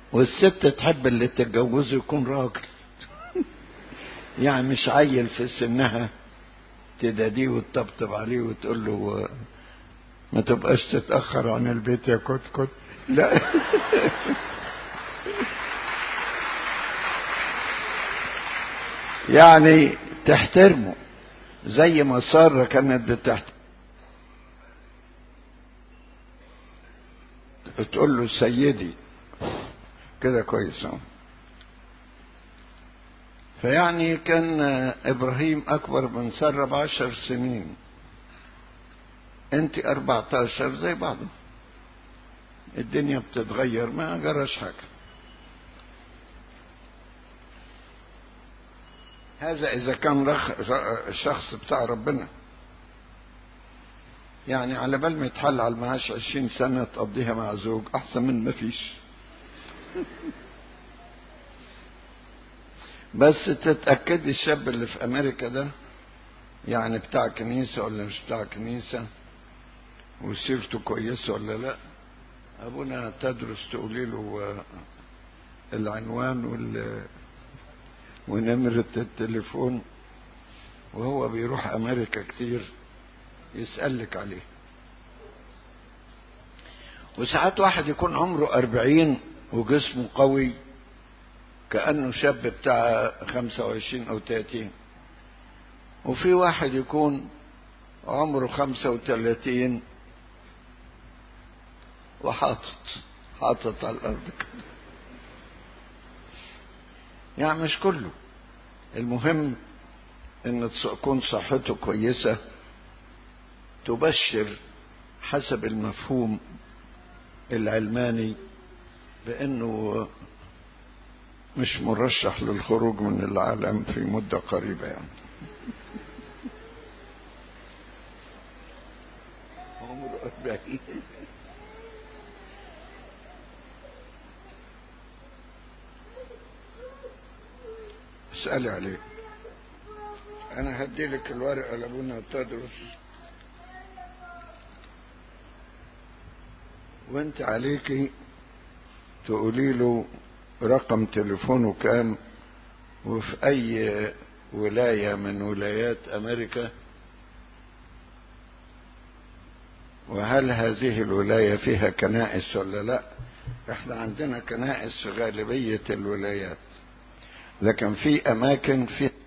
والست تحب اللي تتجوزه يكون راجل يعني مش عيل في سنها تداديه وتطبطب عليه وتقول له ما تبقاش تتأخر عن البيت يا كت كت لا يعني تحترمه زي ما سارة كانت بتحت تقول له سيدي كده كويس اهو فيعني كان ابراهيم اكبر من سارة بعشر سنين انت اربعتاشر زي بعض الدنيا بتتغير ما جراش حاجة هذا اذا كان رخ... شخص بتاع ربنا يعني على بال ما يتحل على المعاش عشرين سنة تقضيها مع زوج أحسن من ما فيش بس تتأكد الشاب اللي في أمريكا ده يعني بتاع كنيسة ولا مش بتاع كنيسة وسيرته كويسة ولا لا أبونا تدرس تقولي له العنوان وال ونمرة التليفون وهو بيروح أمريكا كتير يسألك عليه وساعات واحد يكون عمره أربعين وجسمه قوي كأنه شاب بتاع خمسة وعشرين أو تلاتين وفي واحد يكون عمره خمسة وتلاتين وحاطط حاطط على الأرض كده يعني مش كله المهم ان تكون صحته كويسه تبشر حسب المفهوم العلماني بانه مش مرشح للخروج من العالم في مدة قريبة يعني عمره أربعين اسألي عليه أنا هدي لك الورقة لأبونا تدرس وانت عليكي تقولي له رقم تليفونه كام وفي اي ولاية من ولايات امريكا وهل هذه الولاية فيها كنائس ولا لا احنا عندنا كنائس في غالبية الولايات لكن في اماكن في